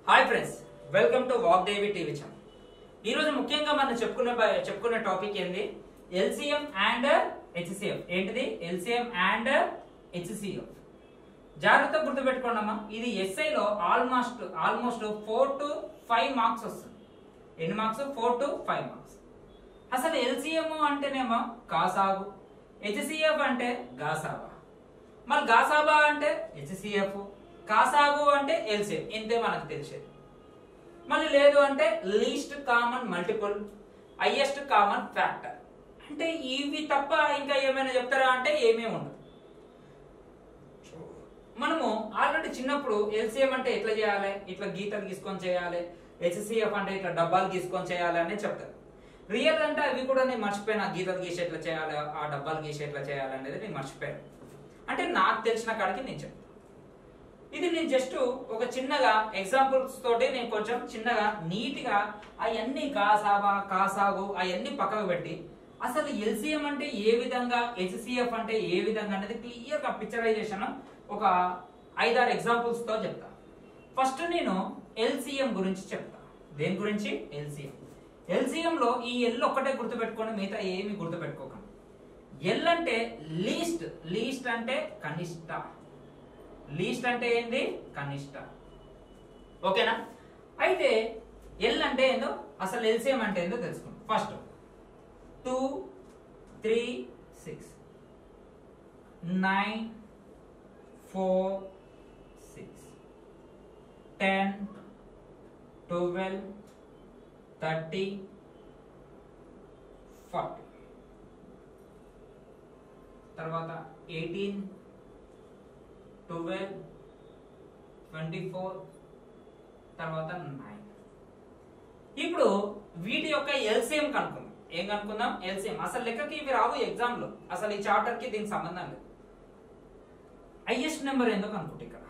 Hi friends welcome to Vak Devi TV channel ఈ రోజు ముఖ్యంగా మనం చెప్పుకునే బ- చెప్పుకునే టాపిక్ ఏంది ఎల్సిఎం అండ్ హెచ్సిఎఫ్ ఏంటిది ఎల్సిఎం అండ్ హెచ్సిఎఫ్ జాగ్రత్తగా గుర్తుపెట్టుకోండమ్మా ఇది ఎస్ఐ లో almost almost four to five marks వస్తుంది ఎన్ని marks four to five marks అసలు ఎల్సిఎం అంటేనేమో కాసాగు హెచ్సిఎఫ్ అంటే గాసాబా మరి గాసాబా అంటే హెచ్సిఎఫ్ కాసాగు అంటే ఎల్సిఎం ఇంతే మనకు తెలిసేది మళ్ళీ లేదు అంటే least common multiple highest common factor అంటే ఇవి తప్ప ఇంకా ఏమైనా చెప్తారా అంటే ఏమీ ఉండదు మనము ఆల్రెడీ చిన్నప్పుడు ఎల్సిఎం అంటే ఎట్లా చేయాలి ఇట్లా గీతలు గీసుకొని చేయాలి హెచ్సిఎఫ్ అంటే ఇట్లా డబ్బాలు గీసుకొని చేయాలి అని చెప్తారు రియల్ అంటే అవి కూడా నేను మర్చిపోయినా గీతలు గీసి ఎట్లా చేయాలి ఆ డబ్బాలు గీసి ఎట్లా చేయాలి అనేది నేను మర్చిపోయాను అంటే నాకు తెలిసిన కాడికి నేను చెప్తాను ఇది నేను జస్ట్ ఒక చిన్నగా ఎగ్జాంపుల్స్ తోటి నేను కొంచెం చిన్నగా నీట్ గా అవన్నీ కాసాబా కాసాగు అవన్నీ పక్కకు పెట్టి అసలు ఎల్సిఎం అంటే ఏ విధంగా హెచ్సిఎఫ్ అంటే ఏ విధంగా అనేది క్లియర్ గా పిక్చరైజేషన్ ఒక ఐదారు ఎగ్జాంపుల్స్ తో చెప్తా ఫస్ట్ నేను ఎల్సిఎం గురించి చెప్తా దేని గురించి ఎల్సిఎం ఎల్సిఎం లో ఈ ఎల్ ఒక్కటే గుర్తుపెట్టుకోండి మిగతా ఏమి గుర్తుపెట్టుకోకండి ఎల్ అంటే లీస్ట్ లీస్ట్ అంటే కనిష్ట లీస్ట్ అంటే ఏంది కనిష్ట ఓకేనా అయితే ఎల్ అంటే ఏందో అసలు ఎల్సిఎం అంటే ఏందో తెలుసుకుందాం first two three six nine four six ten twelve thirty forty తర్వాత ఎయిటీన్ ట్వెల్వ్ ట్వంటీ ఫోర్ తర్వాత నైన్ ఇప్పుడు వీటి యొక్క ఎల్సిఎం కనుక్కుందాం ఏం కనుక్కుందాం ఎల్సిఎం అసలు లెక్కకి ఇవి రావు ఎగ్జామ్ లో అసలు ఈ చాప్టర్ కి దీనికి సంబంధం లేదు హైయెస్ట్ నెంబర్ ఏందో కనుక్కుంటే ఇక్కడ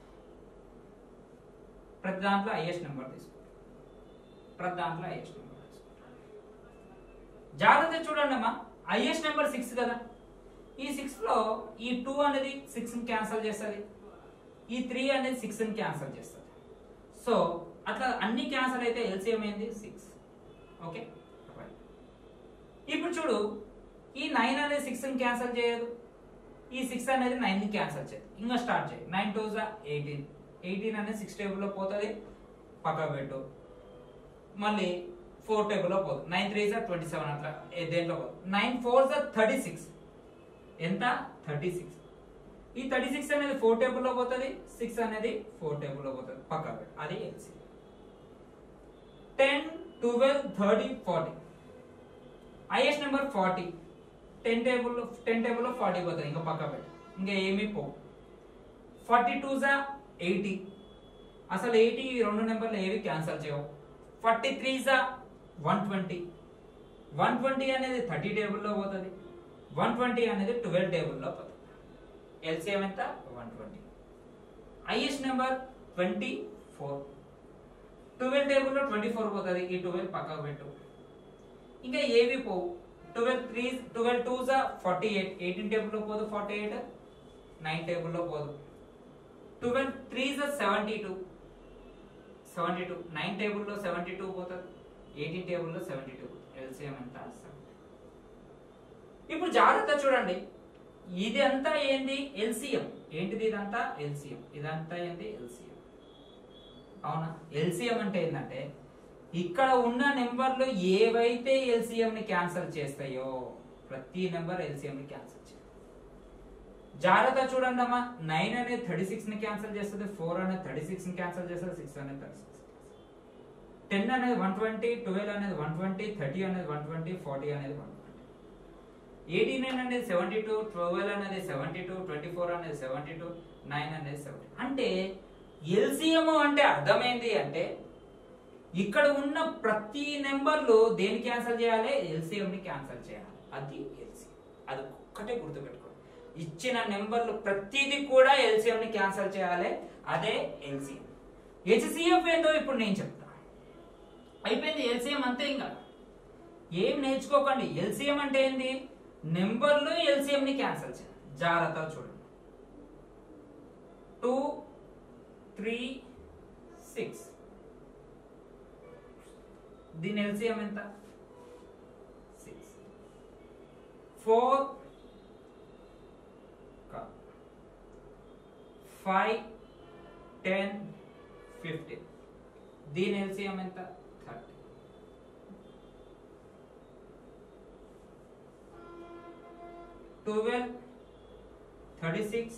ప్రతి దాంట్లో హైయెస్ట్ నెంబర్ తీసుకో ప్రతి దాంట్లో హైయెస్ట్ నెంబర్ తీసుకో జాగ్రత్త చూడండి అమ్మా హైయెస్ట్ నెంబర్ సిక్స్ కదా ఈ సిక్స్ లో ఈ టూ అనేది సిక్స్ ని క్యాన్సిల్ చేస్తుంది ఈ త్రీ అనేది సిక్స్ ని క్యాన్సిల్ చేస్తుంది సో అట్లా అన్ని క్యాన్సిల్ అయితే ఎల్సిఎం ఏంది సిక్స్ ఓకే ఇప్పుడు చూడు ఈ నైన్ అనేది సిక్స్ ని క్యాన్సిల్ చేయదు ఈ సిక్స్ అనేది నైన్ ని క్యాన్సిల్ చేయదు ఇంకా స్టార్ట్ చేయి నైన్ టూ జా ఎయిటీన్ ఎయిటీన్ అనేది సిక్స్ టేబుల్లో పోతుంది పక్క పెట్టు మళ్ళీ ఫోర్ టేబుల్లో పోతుంది నైన్ త్రీ జా ట్వంటీ సెవెన్ అట్లా ఏ దేంట్లో పోతుంది నైన్ ఫోర్ జా థర్టీ సిక్స్ ఎంత థర్టీ సిక్స్ ఈ థర్టీ సిక్స్ అనేది ఫోర్ టేబుల్లో పోతుంది సిక్స్ అనేది ఫోర్ టేబుల్లో పోతుంది పక్క పెట్టు అది LC ten twelve thirty forty highest number forty ten table ten టేబుల్లో ఫార్టీ పోతుంది ఇంకా పక్క పెట్టు ఇంకా ఏమీ పో ఫార్టీ టూ జా ఎయిటీ అసలు ఎయిటీ రెండు నెంబర్లు ఏవి క్యాన్సిల్ చేయవు ఫార్టీ త్రీ జా వన్ ట్వంటీ వన్ ట్వంటీ అనేది థర్టీ టేబుల్లో పోతుంది వన్ ట్వంటీ అనేది ట్వెల్వ్ టేబుల్లో పోతుంది ఎల్సిఎం ఎంత one twenty highest number twenty four twelve టేబుల్లో ట్వంటీ ఫోర్ పోతుంది ఈ ట్వెల్వ్ పక్కకు పెట్టు ఇంకా ఏవి పోవు ట్వెల్వ్ త్రీ ట్వెల్వ్ టూ జా ఫార్టీ ఎయిట్ ఎయిటీన్ టేబుల్లో పోదు ఫార్టీ ఎయిట్ నైన్ టేబుల్లో పోదు ట్వెల్వ్ త్రీ జా seventy two seventy two nine టేబుల్లో సెవెంటీ టూ పోతుంది ఎయిటీన్ టేబుల్లో సెవెంటీ టూ ఎల్సిఎం ఎంత 70. ఇప్పుడు జాగ్రత్త చూడండి ఇది అంతా ఏంది ఎల్సిఎం ఏంటిది ఇదంతా ఎల్సిఎం ఇదంతా ఏంది ఎల్సిఎం అవునా ఎల్సిఎం అంటే ఏంటంటే ఇక్కడ ఉన్న నెంబర్లు ఏవైతే ఎల్సిఎం ని క్యాన్సిల్ చేస్తాయో ప్రతి నెంబర్ ఎల్సిఎం ని క్యాన్సిల్ చేస్తాయి జాగ్రత్త చూడండి అమ్మా నైన్ అనేది థర్టీ సిక్స్ ని క్యాన్సిల్ చేస్తుంది ఫోర్ అనేది థర్టీ సిక్స్ ని క్యాన్సిల్ చేస్తుంది సిక్స్ అనేది థర్టీ సిక్స్ టెన్ అనేది వన్ ట్వంటీ ట్వెల్వ్ అనేది వన్ ట్వంటీ థర్టీ అనేది వన్ ట్వంటీ ఫార్టీ అనేది వన్ ట్వంటీ ఎయిటీ నైన్ అనేది సెవెంటీ టూ ట్వెల్వ్ అనేది సెవెంటీ టూ ట్వంటీ ఫోర్ అనేది సెవెంటీ టూ నైన్ అనేది సెవెంటీ అంటే ఎల్సిఎం అంటే అర్థమైంది అంటే ఇక్కడ ఉన్న ప్రతి నెంబర్లు దేని క్యాన్సిల్ చేయాలి ఎల్సిఎం ని క్యాన్సిల్ చేయాలి అది ఎల్సిఎం అది ఒక్కటే గుర్తుపెట్టుకోండి ఇచ్చిన నెంబర్లు ప్రతిదీ కూడా ఎల్సిఎం ని క్యాన్సిల్ చేయాలి అదే ఎల్సిఎం హెచ్సిఎఫ్ ఏందో ఇప్పుడు నేను చెప్తా అయిపోయింది ఎల్సిఎం అంతే ఇంకా ఏం నేర్చుకోకండి ఎల్సిఎం అంటే ఏంది నెంబర్లు ఎల్సిఎం ని క్యాన్సిల్ చేయాలి జాగ్రత్తగా చూడండి టూ త్రీ సిక్స్ దీని ఎల్సిఎం ఎంత six four five ten fifteen దీని ఎల్సిఎం ఎంత thirty twelve thirty six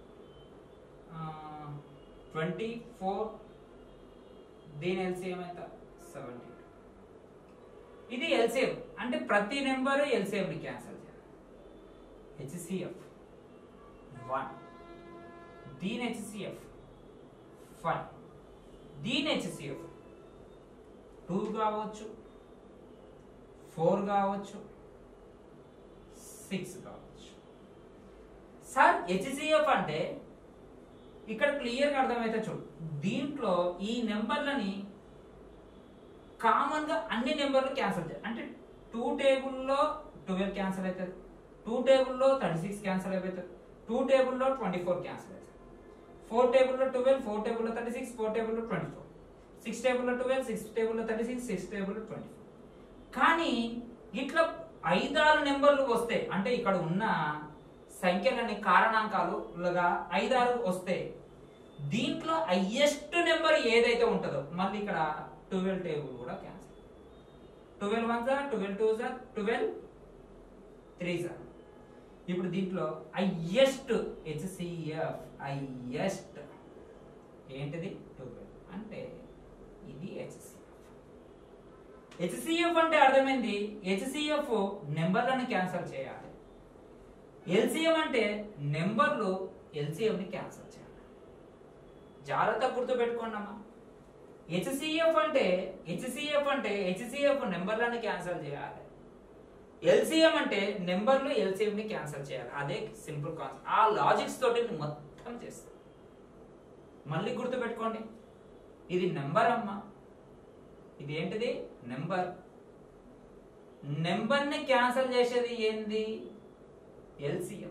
twenty four దీని ఎల్సిఎం ఎంత సెవెంటీ ఇది ఎల్సిఎం అంటే ప్రతి నెంబర్ ఎల్సిఎం ని క్యాన్సిల్ చేయాలి హెచ్సిఎఫ్ వన్ దీని హెచ్సిఎఫ్ ఫైవ్ దీని హెచ్సిఎఫ్ టూ కావచ్చు ఫోర్ కావచ్చు సిక్స్ కావచ్చు సార్ హెచ్సిఎఫ్ అంటే ఇక్కడ క్లియర్గా అర్థమైతే చూడు దీంట్లో ఈ నెంబర్లని కామన్ గా అన్ని నెంబర్లు క్యాన్సిల్ చేయాలి అంటే టూ టేబుల్లో ట్వెల్వ్ క్యాన్సిల్ అవుతుంది టూ టేబుల్లో థర్టీ సిక్స్ క్యాన్సిల్ అయిపోతుంది టూ టేబుల్లో ట్వంటీ ఫోర్ క్యాన్సిల్ అవుతుంది ఫోర్ టేబుల్లో ట్వెల్వ్ ఫోర్ టేబుల్లో థర్టీ సిక్స్ ఫోర్ టేబుల్లో ట్వంటీ ఫోర్ సిక్స్ టేబుల్లో ట్వెల్వ్ సిక్స్ టేబుల్లో థర్టీ సిక్స్ సిక్స్ టేబుల్లో ట్వంటీ ఫోర్ కానీ ఇట్లా ఐదారు నెంబర్లు వస్తే అంటే ఇక్కడ ఉన్న సంఖ్యలని కారణాంకాలుగా ఐదారు వస్తే దీంట్లో హైయెస్ట్ నెంబర్ ఏదైతే ఉంటుందో మళ్ళీ ఇక్కడ ట్వెల్వ్ టేబుల్ కూడా cancel twelve one sir twelve two sir twelve three sir ఇప్పుడు దీంట్లో హైయెస్ట్ హెచ్సిఎఫ్ హైయెస్ట్ ఏంటిది ట్వెల్వ్ అంటే ఇది హెచ్సిఎఫ్ హెచ్సిఎఫ్ అంటే అర్థమైంది హెచ్సిఎఫ్ నెంబర్లను క్యాన్సిల్ చేయాలి ఎల్సిఎం అంటే నెంబర్లు ఎల్సిఎం ని క్యాన్సిల్ చేయాలి జాగ్రత్త గుర్తు పెట్టుకోండమ్మా హెచ్సిఎఫ్ అంటే హెచ్సిఎఫ్ అంటే హెచ్సిఎఫ్ నెంబర్లను క్యాన్సిల్ చేయాలి ఎల్సిఎం అంటే నెంబర్లు ఎల్సిఎం ని క్యాన్సిల్ చేయాలి అదే సింపుల్ కాన్సెప్ట్ ఆ లాజిక్స్ తోటి నువ్వు మొత్తం చేస్తావు మళ్ళీ గుర్తు పెట్టుకోండి ఇది నెంబర్ అమ్మా ఇది ఏంటిది నెంబర్ నెంబర్ ని క్యాన్సిల్ చేసేది ఏంది ఎల్సిఎం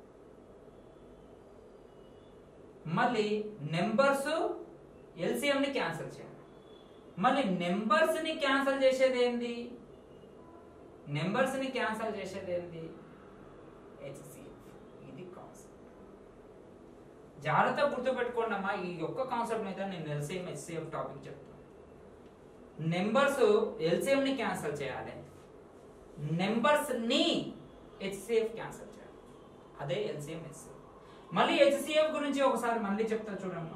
మళ్ళీ నెంబర్స్ ఎల్సిఎం ని క్యాన్సిల్ చేయాలి మళ్ళీ నెంబర్స్ ని క్యాన్సిల్ చేసేది ఏంది నెంబర్స్ ని క్యాన్సిల్ చేసేది ఏంది హెచ్సిఎఫ్ ఇది కాన్సెప్ట్ జాగ్రత్త గుర్తుపెట్టుకోండి అమ్మా ఈ ఒక్క కాన్సెప్ట్ మీద నేను ఎల్సిఎం హెచ్సిఎఫ్ టాపిక్ చెప్తాను నెంబర్స్ ఎల్సిఎం ని క్యాన్సిల్ చేయాలి నెంబర్స్ ని హెచ్సిఎఫ్ క్యాన్సిల్ చేయాలి అదే ఎల్సిఎం హెచ్సిఎఫ్ మళ్ళీ హెచ్సిఎఫ్ గురించి ఒకసారి మళ్ళీ చెప్తా చూడమ్మా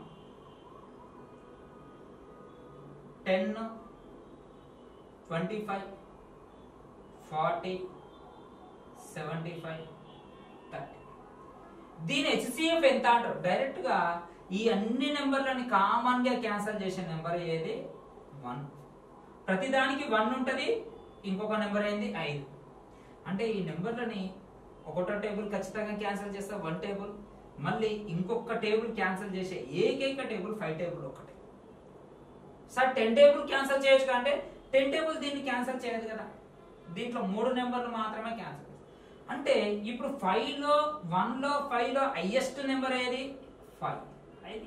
ten twenty five forty seventy five thirty దీని హెచ్సిఎఫ్ ఎంత అంటారు డైరెక్ట్ గా ఈ అన్ని నెంబర్లని కామన్ గా క్యాన్సిల్ చేసే నెంబర్ ఏది వన్ ప్రతిదానికి వన్ ఉంటది ఇంకొక నెంబర్ ఏంది ఐదు అంటే ఈ నెంబర్లని ఒకటో టేబుల్ ఖచ్చితంగా క్యాన్సిల్ చేస్తే వన్ టేబుల్ మళ్ళీ ఇంకొక టేబుల్ క్యాన్సిల్ చేసే ఏకైక టేబుల్ ఫైవ్ టేబుల్ ఒకటి సార్ టెన్ టేబుల్ క్యాన్సిల్ చేయొచ్చు అంటే టెన్ టేబుల్ దీన్ని క్యాన్సిల్ చేయదు కదా దీంట్లో మూడు నెంబర్లు మాత్రమే క్యాన్సిల్ అంటే ఇప్పుడు ఫైవ్ లో వన్ లో ఫైవ్ లో హైయెస్ట్ నెంబర్ ఏది ఫైవ్ అది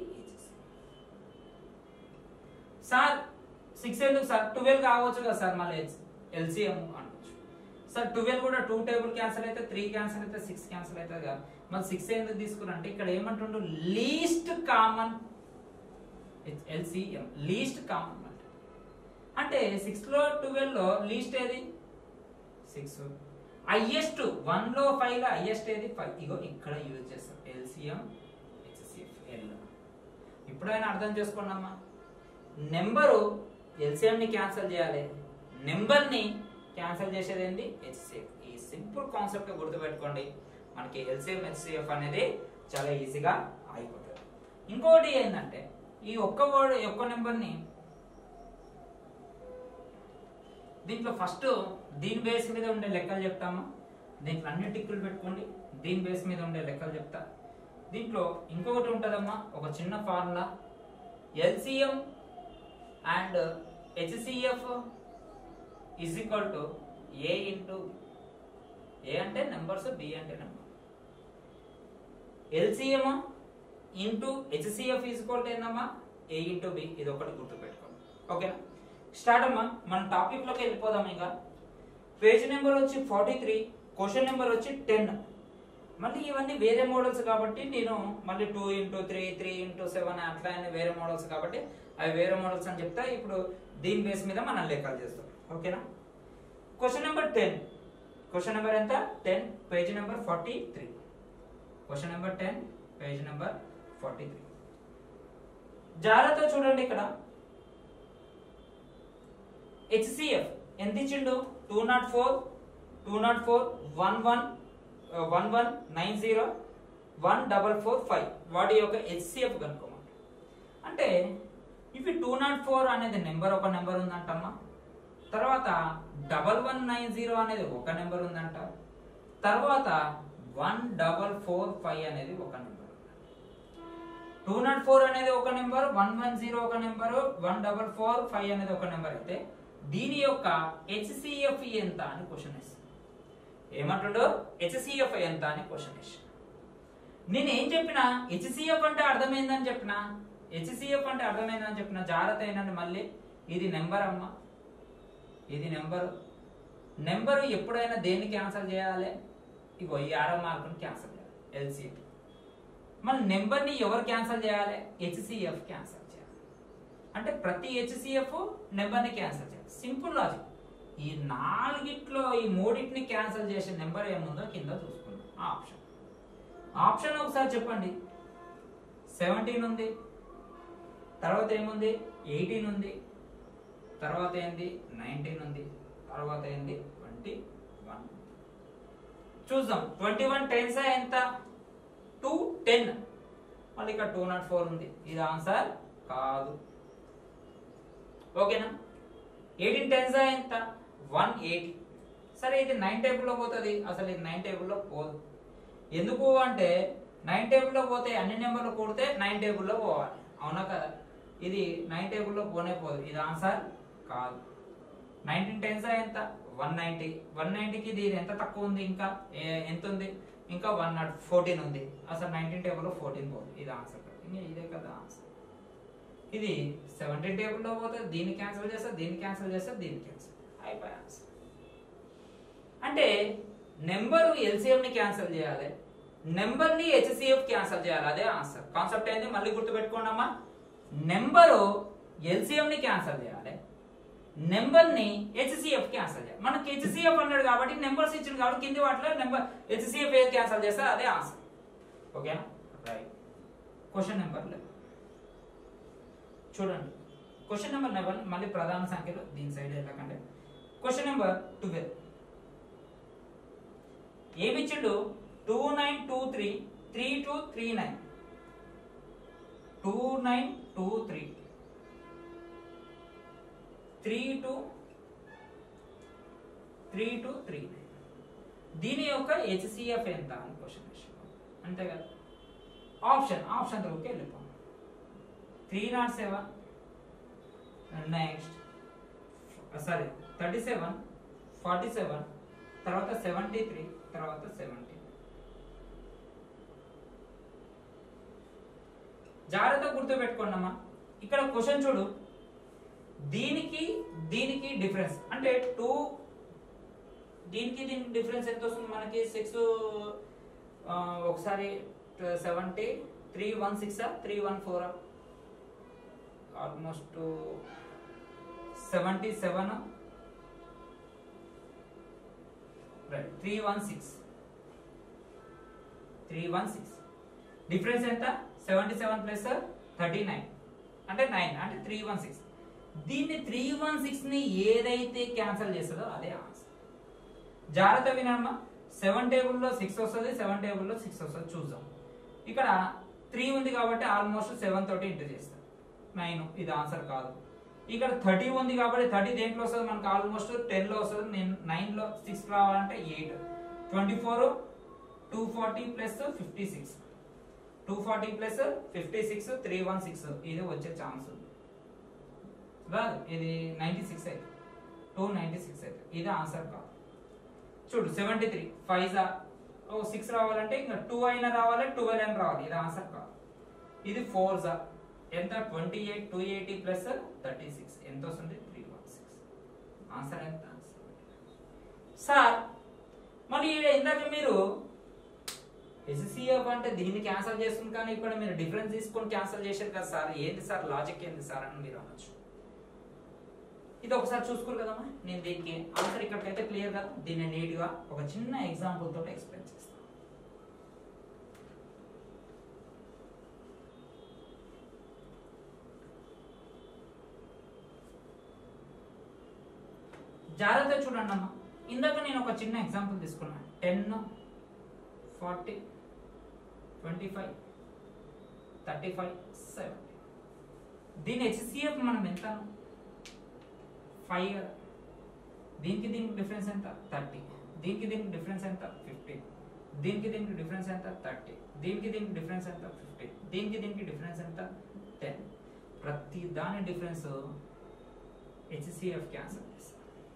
సార్ సిక్స్ ఎందుకు సార్ ట్వెల్వ్ కావచ్చు కదా సార్ మళ్ళీ ఎల్సిఎం అనొచ్చు సార్ ట్వెల్వ్ కూడా టూ టేబుల్ క్యాన్సిల్ అయితే త్రీ క్యాన్సిల్ అయితే సిక్స్ క్యాన్సిల్ అవుతుంది కదా మళ్ళీ సిక్స్ ఎందుకు తీసుకున్నంటే ఇక్కడ ఏమంటుండు least common LCM least common అంటే అంటే సిక్స్ లో ట్వెల్వ్ లో లీస్ట్ ఏది సిక్స్ హైయెస్ట్ వన్ లో ఫైవ్ లో హైయెస్ట్ ఏది ఫైవ్ ఇగో ఇక్కడ యూజ్ చేస్తాం ఎల్సిఎం హెచ్సిఎఫ్ ఎల్ ఇప్పుడైనా అర్థం చేసుకోండి అమ్మా నెంబరు ఎల్సిఎం ని క్యాన్సిల్ చేయాలి నెంబర్ ని క్యాన్సిల్ చేసేది ఏంది హెచ్సిఎఫ్ ఈ సింపుల్ కాన్సెప్ట్ గుర్తుపెట్టుకోండి మనకి ఎల్సిఎం హెచ్సిఎఫ్ అనేది చాలా ఈజీగా అయిపోతుంది ఇంకోటి ఏంటంటే ఈ ఒక్క వర్డ్ ఒక్క నెంబర్ని దీంట్లో ఫస్ట్ దీని బేస్ మీద ఉండే లెక్కలు చెప్తాము దీంట్లో అన్ని టిక్కులు పెట్టుకోండి దీని బేస్ మీద ఉండే లెక్కలు చెప్తా దీంట్లో ఇంకొకటి ఉంటుందమ్మా ఒక చిన్న formula LCM and HCF is equal to A into A అంటే నెంబర్స్ బి అంటే number LCM into HCF is equal to ఏందమ్మా ఏ ఇంటూ బి ఇది ఒకటి గుర్తుపెట్టుకోండి ఓకేనా స్టార్ట్ అమ్మా మన టాపిక్ లోకి వెళ్ళిపోదాం ఇంకా పేజ్ నెంబర్ వచ్చి ఫార్టీ త్రీ క్వశ్చన్ నెంబర్ వచ్చి టెన్ మళ్ళీ ఇవన్నీ వేరే మోడల్స్ కాబట్టి నేను మళ్ళీ two into three three into seven అట్లా అని వేరే మోడల్స్ కాబట్టి అవి వేరే మోడల్స్ అని చెప్తా ఇప్పుడు దీని బేస్ మీద మనం లెక్కలు చేస్తాం ఓకేనా question number ten question number ఎంత ten page number forty three question number ten page number forty three జాగ్రత్త చూడండి ఇక్కడ హెచ్సిఎఫ్ ఎంత ఇచ్చిండు two not four two not four one one one one nine zero one double four five వాటి యొక్క HCF కనుక్కోమంట అంటే ఇవి టూ నాట్ ఫోర్ అనేది నెంబర్ ఒక నెంబర్ ఉందంటమ్మా తర్వాత డబల్ వన్ నైన్ జీరో అనేది ఒక నెంబర్ ఉందంట తర్వాత వన్ డబల్ ఫోర్ ఫైవ్ అనేది ఒక నెంబర్ టూ నాట్ ఫోర్ అనేది ఒక నెంబర్ వన్ వన్ జీరో ఒక number one double four five అనేది ఒక నెంబర్ అయితే దీని యొక్క హెచ్సిఎఫ్ ఎంత అని క్వశ్చన్ వేస్తుంది ఏమంటుండో హెచ్సిఎఫ్ ఎంత అని క్వశ్చన్ వేసి నేను ఏం చెప్పినా హెచ్సిఎఫ్ అంటే అర్థమైందని చెప్పిన హెచ్సిఎఫ్ అంటే అర్థమైందని చెప్పిన జాగ్రత్త అయినండి మళ్ళీ ఇది నెంబర్ అమ్మా ఇది నెంబరు నెంబరు ఎప్పుడైనా దేన్ని క్యాన్సిల్ చేయాలి ఇగో ఈ ఆరో మార్కుని క్యాన్సిల్ చేయాలి ఎల్సిఎఫ్ మన నెంబర్ని ఎవరు క్యాన్సిల్ చేయాలి హెచ్సిఎఫ్ క్యాన్సిల్ చేయాలి అంటే ప్రతి హెచ్సిఎఫ్ నెంబర్ని క్యాన్సిల్ చేయాలి సింపుల్ లాజిక్ ఈ నాలుగిట్లో ఈ మూడింటిని క్యాన్సిల్ చేసే నెంబర్ ఏముందో కింద చూసుకుందాం ఆ ఆప్షన్ ఆప్షన్ ఒకసారి చెప్పండి సెవెంటీన్ ఉంది తర్వాత ఏముంది ఎయిటీన్ ఉంది తర్వాత ఏంది నైన్టీన్ ఉంది తర్వాత ఏంది ట్వంటీ వన్ చూద్దాం ట్వంటీ వన్ టెన్స్ ఎంత టూ టెన్ మళ్ళీ ఇక్కడ టూ నాట్ ఫోర్ ఉంది ఇది ఆన్సర్ కాదు ఓకేనా ఎయిటీన్ టెన్స్ ఎంత వన్ ఎయిటీ సరే ఇది నైన్ టేబుల్లో పోతుంది అసలు ఇది నైన్ టేబుల్లో పోదు ఎందుకు అంటే నైన్ టేబుల్లో పోతే అన్ని నెంబర్లు కూడితే నైన్ టేబుల్లో పోవాలి అవునా కదా ఇది నైన్ టేబుల్లో పోనే పోదు ఇది ఆన్సర్ కాదు నైన్టీన్ టెన్స్ ఎంత వన్ నైన్టీ వన్ నైన్టీకి ఇది ఎంత తక్కువ ఉంది ఇంకా ఏ- ఎంత ఉంది ఇంకా వన్ నాట్ ఫోర్టీన్ ఉంది అసలు నైన్టీన్ టేబుల్లో ఫోర్టీన్ పోదు ఇది ఆన్సర్ కాదు ఇంకా ఇదే కదా ఆన్సర్ ఇది సెవెంటీన్ టేబుల్లో పోతే దీన్ని క్యాన్సిల్ చేస్తే దీన్ని క్యాన్సిల్ చేస్తే దీన్ని క్యాన్సిల్ అయిపోయి ఆన్సర్ అంటే నెంబరు ఎల్సిఎం ని క్యాన్సిల్ చేయాలి నెంబర్ ని హెచ్సిఎఫ్ క్యాన్సిల్ చేయాలి అదే ఆన్సర్ కాన్సెప్ట్ ఏంది మళ్ళీ గుర్తుపెట్టుకోండి అమ్మా నెంబరు ఎల్సిఎం ని క్యాన్సిల్ చేయాలి నెంబర్ ని హెచ్సిఎఫ్ క్యాన్సిల్ చేయాలి మనకి హెచ్సిఎఫ్ అన్నాడు కాబట్టి నెంబర్స్ ఇచ్చింది కాబట్టి కింది వాటిలో నెంబర్ హెచ్సిఎఫ్ ఏది క్యాన్సిల్ చేస్తే అదే ఆన్సర్ ఓకేనా రైట్ క్వశ్చన్ నెంబర్ లెవెన్ చూడండి క్వశ్చన్ నెంబర్ లెవెన్ మళ్ళీ ప్రధాన సంఖ్యలు దీని సైడ్ వెళ్ళకండి క్వశ్చన్ నెంబర్ ట్వెల్వ్ ఏమిచ్చిండు two nine two three three two three nine two nine two three three two three two three nine దీని యొక్క హెచ్సిఎఫ్ ఎంత అని క్వశ్చన్ అంతే కదా ఆప్షన్ ఆప్షన్ లోకి వెళ్ళిపోం three not seven next sorry thirty seven forty seven తర్వాత seventy three తర్వాత సెవెంటీ జాగ్రత్త గుర్తుపెట్టుకోండి అమ్మా ఇక్కడ క్వశ్చన్ చూడు దీనికి దీనికి డిఫరెన్స్ అంటే టూ దీనికి దీనికి డిఫరెన్స్ ఎంత వస్తుంది మనకి సిక్స్ ఒకసారి seventy three one six three one four almost seventy seven right three one six three one six difference ఎంత seventy seven plus thirty nine అంటే నైన్ అంటే త్రీ వన్ సిక్స్ దీన్ని త్రీ వన్ సిక్స్ ని ఏదైతే cancel చేస్తుందో అదే answer జాగ్రత్త వినమ్మా సెవెన్ టేబుల్లో సిక్స్ వస్తుంది సెవెన్ టేబుల్లో సిక్స్ వస్తుంది చూద్దాం ఇక్కడ త్రీ ఉంది కాబట్టి ఆల్మోస్ట్ సెవెన్ తోటి ఇంటూ చేస్తాం నైన్ ఇది ఆన్సర్ కాదు ఇక్కడ థర్టీ ఉంది కాబట్టి థర్టీ దేంట్లో వస్తుంది మనకు ఆల్మోస్ట్ టెన్ లో వస్తుంది నేను నైన్ లో సిక్స్ రావాలంటే eight twenty four two forty plus fifty six two forty plus fifty six three one six ఇది వచ్చే ఛాన్స్ ఉంది రాదు ఇది నైన్టీ సిక్స్ అయితే టూ నైన్టీ సిక్స్ అయితే ఇది ఆన్సర్ కాదు చూడు సెవెంటీ త్రీ ఫైవ్ జా ఓ సిక్స్ రావాలంటే ఇంకా టూ అయినా రావాలి ట్వెల్వ్ అయినా రావాలి ఇది ఆన్సర్ కాదు ఇది ఫోర్ జా ఎంత twenty eight two eighty plus thirty six ఎంత వస్తుంది త్రీ వన్స్ ఆన్సర్ ఎంత సార్ మరి ఈడ ఇందాక మీరు ఎస్సీఎఫ్ అంటే దీన్ని క్యాన్సిల్ చేస్తుంది కానీ ఇక్కడ మీరు డిఫరెన్స్ తీసుకొని క్యాన్సిల్ చేశారు కదా సార్ ఏంది సార్ లాజిక్ ఏంది సార్ అని మీరు అనొచ్చు ఇది ఒకసారి చూసుకోరు కదమ్మా నేను దీనికి ఆన్సర్ ఇక్కడికైతే క్లియర్ కదా దీన్ని నీట్గా ఒక చిన్న ఎగ్జాంపుల్ తోటి ఎక్స్ప్లెయిన్ చేస్తాను జాగ్రత్త చూడండి అన్న ఇందాక నేను ఒక చిన్న ఎగ్జాంపుల్ తీసుకున్నాను ten forty twenty five thirty five seventy దీని హెచ్సిఎఫ్ మనం ఎంత ఫైవ్ కదా దీనికి దీనికి డిఫరెన్స్ ఎంత థర్టీ దీనికి దీనికి డిఫరెన్స్ ఎంత ఫిఫ్టీన్ దీనికి దీనికి డిఫరెన్స్ ఎంత థర్టీ దీనికి దీనికి డిఫరెన్స్ ఎంత ఫిఫ్టీన్ దీనికి దీనికి డిఫరెన్స్ ఎంత టెన్ ప్రతి దాని డిఫరెన్స్ హెచ్సిఎఫ్ క్యాన్సల్ చేస్తుంది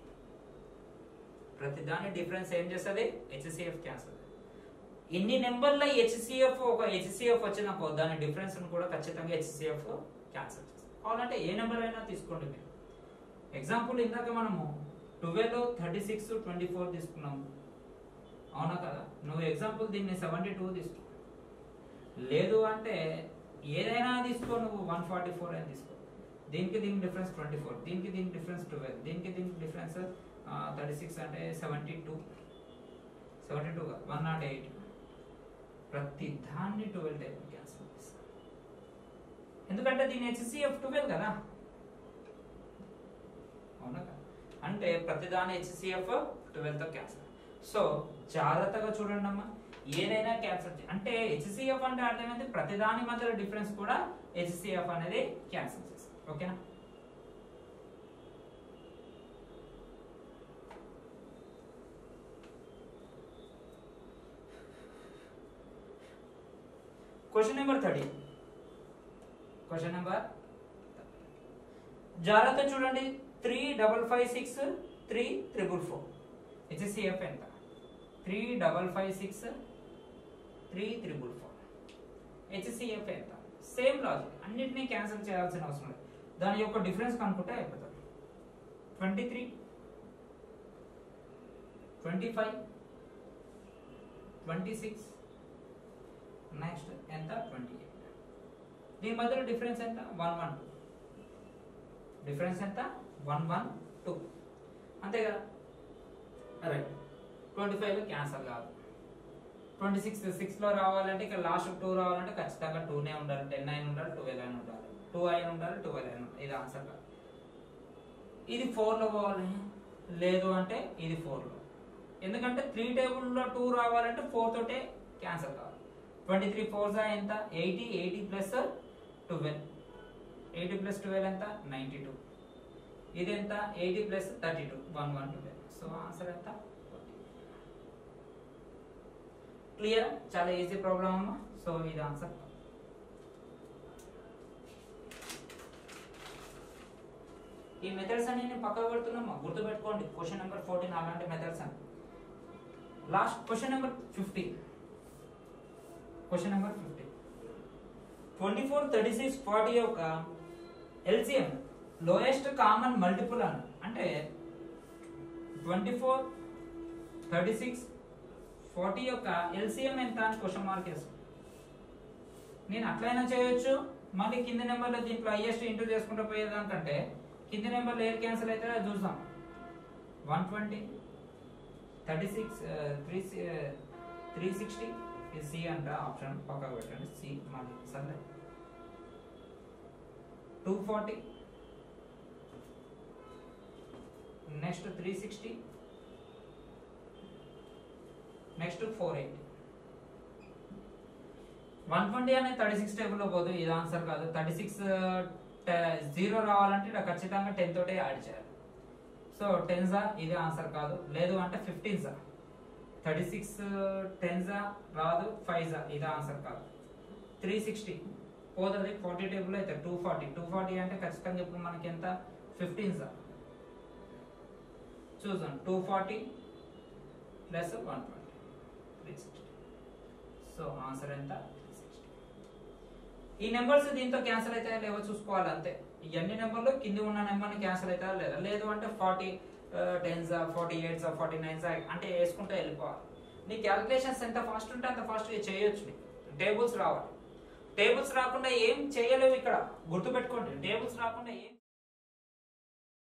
ప్రతి దాని డిఫరెన్స్ ఏం చేస్తుంది హెచ్సిఎఫ్ క్యాన్సల్ ఎన్ని నెంబర్ల హెచ్సిఎఫ్ ఒక హెచ్సిఎఫ్ వచ్చినాకో దాని డిఫరెన్స్ కూడా ఖచ్చితంగా హెచ్సిఎఫ్ క్యాన్సల్ చేస్తుంది కావాలంటే ఏ నెంబర్ అయినా తీసుకోండి మీరు ఎగ్జాంపుల్ ఇందాక మనము twelve thirty six twenty four తీసుకున్నాము అవునా కదా నువ్వు ఎగ్జాంపుల్ దీన్ని సెవెంటీ టూ తీసుకో లేదు అంటే ఏదైనా తీసుకో నువ్వు వన్ ఫార్టీ ఫోర్ అని తీసుకో దీనికి దీనికి డిఫరెన్స్ ట్వంటీ ఫోర్ దీనికి దీనికి డిఫరెన్స్ ట్వెల్వ్ దీనికి దీనికి డిఫరెన్స్ థర్టీ సిక్స్ అంటే seventy two seventy two one not eight ప్రతి దాన్ని ట్వెల్వ్ టైప్ క్యాన్సిల్ చేస్తాను ఎందుకంటే దీని హెచ్సిఎఫ్ ట్వెల్వ్ కదా అవునా కదా అంటే ప్రతిదాని హెచ్సిఎఫ్ ట్వెల్వ్తో క్యాన్సల్ సో జాగ్రత్తగా చూడండి అమ్మా ఏదైనా క్యాన్సల్ అంటే హెచ్సిఎఫ్ అంటే అర్థమైంది ప్రతిదాని మధ్యలో డిఫరెన్స్ కూడా హెచ్సిఎఫ్ అనేది క్యాన్సల్ చేస్తుంది ఓకేనా question number thirty question number జాగ్రత్త చూడండి three double five six three triple four HCF ఎంత three double five six three triple four HCF ఎంత సేమ్ లాజిక్ అన్నిటినీ క్యాన్సిల్ చేయాల్సిన అవసరం లేదు దాని యొక్క డిఫరెన్స్ కనుక్కుంటే అయిపోతుంది twenty three twenty five twenty six next ఎంత ట్వంటీ ఎయిట్ దీని మధ్యలో డిఫరెన్స్ ఎంత వన్ వన్ టూ డిఫరెన్స్ ఎంత వన్ వన్ టూ అంతే కదా రైట్ ట్వంటీ ఫైవ్లో క్యాన్సల్ కాదు ట్వంటీ సిక్స్ సిక్స్లో రావాలంటే ఇక్కడ లాస్ట్ టూ రావాలంటే ఖచ్చితంగా టూనే ఉండాలి టెన్ అయిన ఉండాలి ట్వెల్వ్ అయిన ఉండాలి టూ అయిన ఉండాలి ట్వెల్వ్ అయిన ఉండాలి ఇది ఆన్సర్ కాదు ఇది ఫోర్లో పోవాలి లేదు అంటే ఇది ఫోర్లో ఎందుకంటే త్రీ టేబుల్లో టూ రావాలంటే ఫోర్ తోటే క్యాన్సల్ కావాలి ట్వంటీ త్రీ ఫోర్ జా ఎంత eighty eighty plus twelve eighty plus twelve ఎంత నైంటీ టూ ఇది ఎంత eighty plus thirty two one one twelve so answer ఎంత క్లియర్ చాలా ఈజీ ప్రాబ్లం అమ్మా సో ఇది ఆన్సర్ ఈ మెథడ్స్ అన్ని నేను పక్కకు పెడుతున్నామా గుర్తుపెట్టుకోండి క్వశ్చన్ నెంబర్ ఫోర్టీన్ అలాంటి మెథడ్స్ అని last question number fifty question number fifty twenty four thirty six forty యొక్క ఎల్సిఎం లోయెస్ట్ కామన్ మల్టిపుల్ అని అంటే twenty four thirty six forty యొక్క ఎల్సిఎం ఎంత అని క్వశ్చన్ మార్క్ వేస్తాం నేను అట్లయినా చేయొచ్చు మళ్ళీ కింది నెంబర్లో దీంట్లో హైయెస్ట్ ఇంటూ చేసుకుంటూ పోయేదానికంటే కింది నెంబర్లో ఏది క్యాన్సిల్ అయితే అది చూద్దాం one twenty thirty six three three sixty ఇది సి అంట ఆప్షన్ పక్కకు పెట్టండి సి మళ్ళీ సరే two forty next three sixty next four eighty one twenty అనేది థర్టీ సిక్స్ టేబుల్లో పోదు ఇది ఆన్సర్ కాదు థర్టీ సిక్స్ జీరో రావాలంటే ఇక్కడ ఖచ్చితంగా టెన్ తోటే యాడ్ చేయాలి సో టెన్జా ఇది ఆన్సర్ కాదు లేదు అంటే ఫిఫ్టీన్ జా థర్టీ సిక్స్ టెన్జా రాదు ఫైవ్ జా ఇది ఆన్సర్ కాదు త్రీ సిక్స్టీ పోతుంది ఫార్టీ టేబుల్ అయితే టూ ఫార్టీ టూ ఫార్టీ అంటే ఖచ్చితంగా ఇప్పుడు మనకి ఎంత ఫిఫ్టీన్ జా చూద్దాం two forty plus one twenty three sixty so answer ఎంత త్రీ సిక్స్టీ ఈ నెంబర్స్ దీంతో క్యాన్సిల్ అవుతాయా లేవో చూసుకోవాలి అంతే ఈ అన్ని నెంబర్లు కింది ఉన్న నెంబర్ని క్యాన్సిల్ అవుతాయా లేదా లేదు అంటే forty tens forty eights forty nines అంటే వేసుకుంటూ వెళ్ళిపోవాలి నీ క్యాలిక్యులేషన్స్ ఎంత ఫాస్ట్ ఉంటే అంత ఫాస్ట్ చేయొచ్చు నీకు టేబుల్స్ రావాలి టేబుల్స్ రాకుండా ఏం చేయలేవు ఇక్కడ గుర్తుపెట్టుకోండి టేబుల్స్ రాకుండా ఏం